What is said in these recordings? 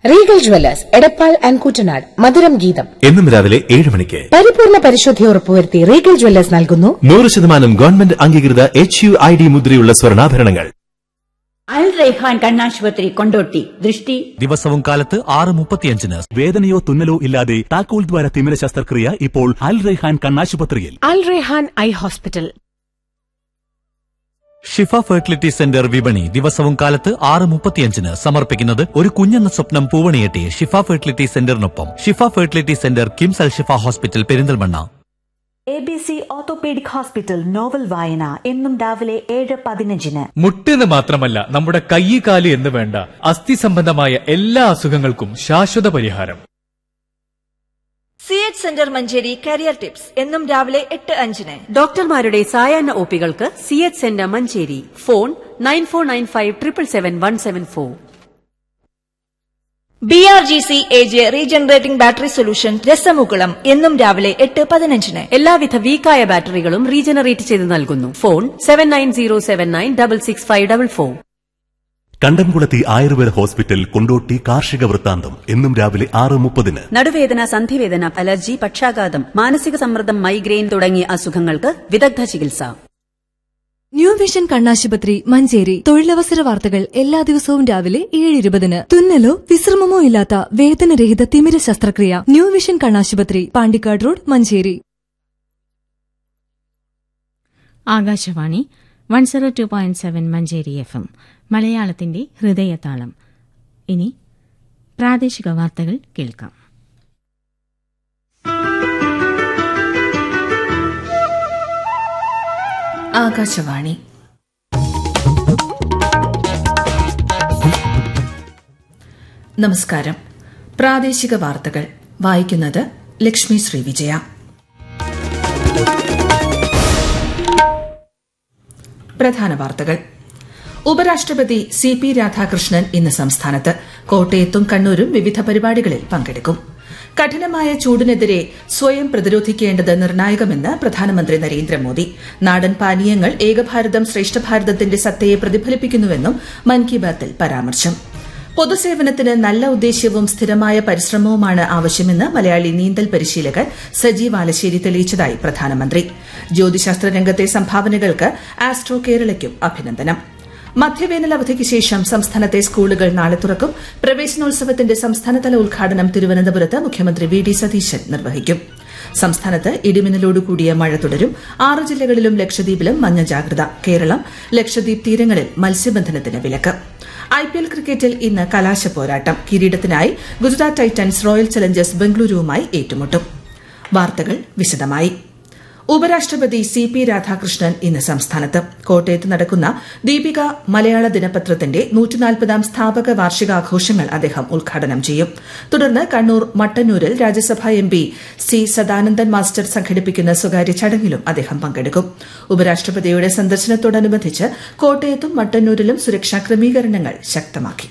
Regal jewellers Edappal and Kuttanad മധുരം ഗീതം എന്നും രാവിലെ ഏഴ് മണിക്ക് പരിപൂർണ പരിശുദ്ധി ഉറപ്പുവരുത്തി റീഗൽ ജ്വല്ലേഴ്സ് നൽകുന്നു നൂറ് ശതമാനം ഗവൺമെന്റ് അംഗീകൃത എച്ച് യു ഐ ഡി മുദ്രയുള്ള സ്വർണ്ണാഭരണങ്ങൾ അൽ റൈഹാൻ കണ്ണാശുപത്രി കൊണ്ടോട്ടി ദൃഷ്ടി ദിവസവും കാലത്ത് ആറ് മുപ്പത്തിയഞ്ചിന് വേദനയോ തുന്നലോ ഇല്ലാതെ താക്കോൽ ദ്വാര തിമിര ശസ്ത്രക്രിയ ഇപ്പോൾ അൽ റൈഹാൻ കണ്ണാശുപത്രിയിൽ Al Rehan eye hospital Shifa fertility centre വിപണി ദിവസവും കാലത്ത് ആറ് മുപ്പത്തിയഞ്ചിന് സമർപ്പിക്കുന്നത് ഒരു കുഞ്ഞെന്ന സ്വപ്നം പൂവണിയെട്ടി ഷിഫ ഫെർട്ടിലിറ്റി സെന്ററിനൊപ്പം Shifa fertility centre KIMS Al Shifa hospital Perinthalmanna A B C orthopaedic hospital novel വായന എന്നും രാവിലെ ഏഴ് പതിനഞ്ചിന് മുട്ടെന്ന് മാത്രമല്ല നമ്മുടെ കൈ കാല് എന്ന് വേണ്ട അസ്ഥി സംബന്ധമായ എല്ലാ അസുഖങ്ങൾക്കും ശാശ്വത പരിഹാരം C H centre Manjeri career tips എന്നും രാവിലെ എട്ട് അഞ്ചിന് ഡോക്ടർമാരുടെ സായാഹ്ന ഒപികൾക്ക് C H centre Manjeri phone nine four nine five triple seven one seven four B R G C A J regenerating battery solution രസമുകുളം എന്നും രാവിലെ എട്ട് പതിനഞ്ചിന് എല്ലാവിധ വീക്കായ ബാറ്ററികളും റീജനറേറ്റ് ചെയ്ത് നൽകുന്നു phone seven nine zero seven nine double six five double four കണ്ടംകുളത്തി Ayurveda hospital Kondotty കാർഷിക വൃത്താന്തം എന്നും രാവിലെ ആറ് മുപ്പതിന് നടുവേദന സന്ധിവേദന അലർജി പക്ഷാഘാതം മാനസിക സമ്മർദ്ദം മൈഗ്രെയിൻ തുടങ്ങിയ അസുഖങ്ങൾക്ക് വിദഗ്ധ ചികിത്സ ന്യൂ വിഷൻ കണ്ണാശുപത്രി മഞ്ചേരി തൊഴിലവസര വാർത്തകൾ എല്ലാ ദിവസവും രാവിലെ ഏഴ് ഇരുപതിന് തുന്നലോ വിശ്രമമോ ഇല്ലാത്ത വേദനരഹിത തിമിര ശസ്ത്രക്രിയ ന്യൂ വിഷൻ കണ്ണാശുപത്രി Pandikkad road Manjeri Akashvani one zero two point seven Manjeri F M മലയാളത്തിന്റെ ഹൃദയതാളം ഇനി പ്രാദേശിക വാർത്തകൾ കേൾക്കാം ആകാശവാണി നമസ്കാരം പ്രാദേശിക വാർത്തകൾ വായിക്കുന്നത് ലക്ഷ്മി ശ്രീ വിജയ പ്രധാന വാർത്തകൾ ഉപരാഷ്ട്രപതി സി പി രാധാകൃഷ്ണൻ ഇന്ന് സംസ്ഥാനത്ത് കോട്ടയത്തും കണ്ണൂരും വിവിധ പരിപാടികളിൽ പങ്കെടുക്കും കഠിനമായ ചൂടിനെതിരെ സ്വയം പ്രതിരോധിക്കേണ്ടത് നിർണായകമെന്ന് പ്രധാനമന്ത്രി നരേന്ദ്രമോദി നാടൻ പാനീയങ്ങൾ ഏകഭാരതം ശ്രേഷ്ഠഭാരതത്തിന്റെ സത്തയെ പ്രതിഫലിപ്പിക്കുന്നുവെന്നും മൻ കി ബാത്തിൽ പരാമർശം പൊതുസേവനത്തിന് നല്ല ഉദ്ദേശ്യവും സ്ഥിരമായ പരിശ്രമവുമാണ് ആവശ്യമെന്ന് മലയാളി നീന്തൽ പരിശീലകൻ സജീവ് ആലശ്ശേരി തെളിയിച്ചതായി പ്രധാനമന്ത്രി ജ്യോതിശാസ്ത്ര രംഗത്തെ സംഭാവനകൾക്ക് ആസ്ട്രോ കേരളയ്ക്കും അഭിനന്ദനം മധ്യവേനൽ അവധിക്ക് ശേഷം സംസ്ഥാനത്തെ സ്കൂളുകൾ നാളെ തുറക്കും പ്രവേശനോത്സവത്തിന്റെ സംസ്ഥാനതല ഉദ്ഘാടനം തിരുവനന്തപുരത്ത് മുഖ്യമന്ത്രി വി ഡി സതീശൻ നിർവഹിക്കും സംസ്ഥാനത്ത് ഇടിമിന്നലോടുകൂടിയ മഴ തുടരും ആറ് ജില്ലകളിലും ലക്ഷദ്വീപിലും മഞ്ഞ ജാഗ്രത കേരളം ലക്ഷദ്വീപ് തീരങ്ങളിൽ മത്സ്യബന്ധനത്തിന് വിലക്ക് ഐപിഎൽ ക്രിക്കറ്റിൽ ഇന്ന് കലാശ പോരാട്ടം കിരീടത്തിനായി ഗുജറാത്ത് ടൈറ്റൻസ് റോയൽ ചലഞ്ചേഴ്സ് ബംഗളൂരുവുമായി ഏറ്റുമുട്ടും വാർത്തകൾ വിശദമായി ഉപരാഷ്ട്രപതി സി പി രാധാകൃഷ്ണൻ ഇന്ന് സംസ്ഥാനത്ത് കോട്ടയത്ത് നടക്കുന്ന ദീപിക മലയാള ദിനപത്രത്തിന്റെ നൂറ്റിനാൽപ്പതാം സ്ഥാപക വാർഷികാഘോഷങ്ങൾ അദ്ദേഹം ഉദ്ഘാടനം ചെയ്യും തുടർന്ന് കണ്ണൂർ മട്ടന്നൂരിൽ രാജ്യസഭാ M P C Sadanandan master സംഘടിപ്പിക്കുന്ന സ്വകാര്യ ചടങ്ങിലും അദ്ദേഹം പങ്കെടുക്കും ഉപരാഷ്ട്രപതിയുടെ സന്ദർശനത്തോടനുബന്ധിച്ച് കോട്ടയത്തും മട്ടന്നൂരിലും സുരക്ഷാ ക്രമീകരണങ്ങൾ ശക്തമാക്കി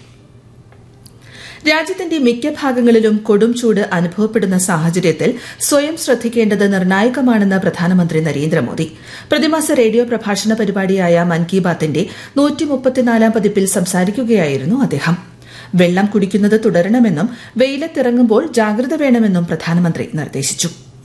രാജ്യത്തിന്റെ മിക്ക ഭാഗങ്ങളിലും കൊടും ചൂട് അനുഭവപ്പെടുന്ന സാഹചര്യത്തിൽ സ്വയം ശ്രദ്ധിക്കേണ്ടത് നിർണായകമാണെന്ന് പ്രധാനമന്ത്രി നരേന്ദ്രമോദി പ്രതിമാസ റേഡിയോ പ്രഭാഷണ പരിപാടിയായ മൻ കി ബാത്തിന്റെ നൂറ്റിമുപ്പത്തിനാലാം പതിപ്പിൽ സംസാരിക്കുകയായിരുന്നു അദ്ദേഹം വെള്ളം കുടിക്കുന്നത് തുടരണമെന്നും വെയിലത്തിറങ്ങുമ്പോൾ ജാഗ്രത വേണമെന്നും പ്രധാനമന്ത്രി നിർദ്ദേശിച്ചു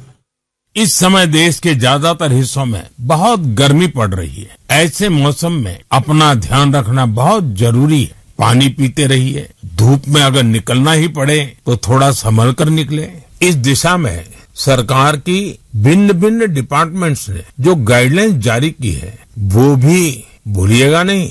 इस समय देश के ज्यादातर हिस्सों में बहुत गर्मी पड़ रही है ऐसे मौसम में अपना ध्यान रखना बहुत जरूरी है पानी पीते रहिए धूप में अगर निकलना ही पड़े तो थोड़ा संभल कर निकले इस दिशा में सरकार की भिन्न भिन्न डिपार्टमेंट्स ने जो गाइडलाइंस जारी की है वो भी भूलिएगा नहीं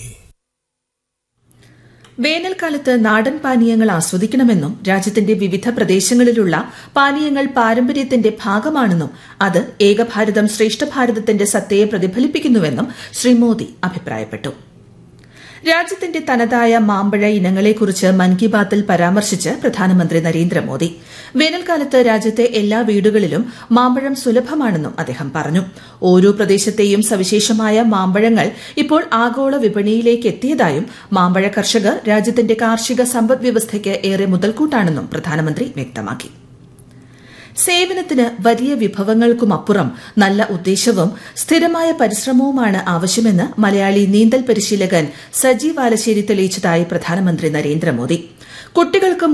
വേനൽക്കാലത്ത് നാടൻ പാനീയങ്ങൾ ആസ്വദിക്കണമെന്നും രാജ്യത്തിന്റെ വിവിധ പ്രദേശങ്ങളിലുള്ള പാനീയങ്ങൾ പാരമ്പര്യത്തിന്റെ ഭാഗമാണെന്നും അത് ഏകഭാരതം ശ്രേഷ്ഠഭാരതത്തിന്റെ സത്തയെ പ്രതിഫലിപ്പിക്കുന്നുവെന്നും ശ്രീ മോദി അഭിപ്രായപ്പെട്ടു രാജ്യത്തിന്റെ തനതായ മാമ്പഴ ഇനങ്ങളെക്കുറിച്ച് മൻ കി ബാത്തിൽ പരാമർശിച്ച് പ്രധാനമന്ത്രി നരേന്ദ്രമോദി വേനൽക്കാലത്ത് രാജ്യത്തെ എല്ലാ വീടുകളിലും മാമ്പഴം സുലഭമാണെന്നും അദ്ദേഹം പറഞ്ഞു ഓരോ പ്രദേശത്തെയും സവിശേഷമായ മാമ്പഴങ്ങൾ ഇപ്പോൾ ആഗോള വിപണിയിലേക്ക് എത്തിയതായും മാമ്പഴ കർഷകർ രാജ്യത്തിന്റെ കാർഷിക സമ്പദ് വ്യവസ്ഥയ്ക്ക് ഏറെ മുതൽക്കൂട്ടാണെന്നും പ്രധാനമന്ത്രി വ്യക്തമാക്കി സേവനത്തിന് വലിയ വിഭവങ്ങൾക്കുമപ്പുറം നല്ല ഉദ്ദേശവും സ്ഥിരമായ പരിശ്രമവുമാണ് ആവശ്യമെന്ന് മലയാളി നീന്തൽ പരിശീലകൻ സജീവ് ആലശ്ശേരി തെളിയിച്ചതായി പ്രധാനമന്ത്രി നരേന്ദ്രമോദി കുട്ടികൾക്കും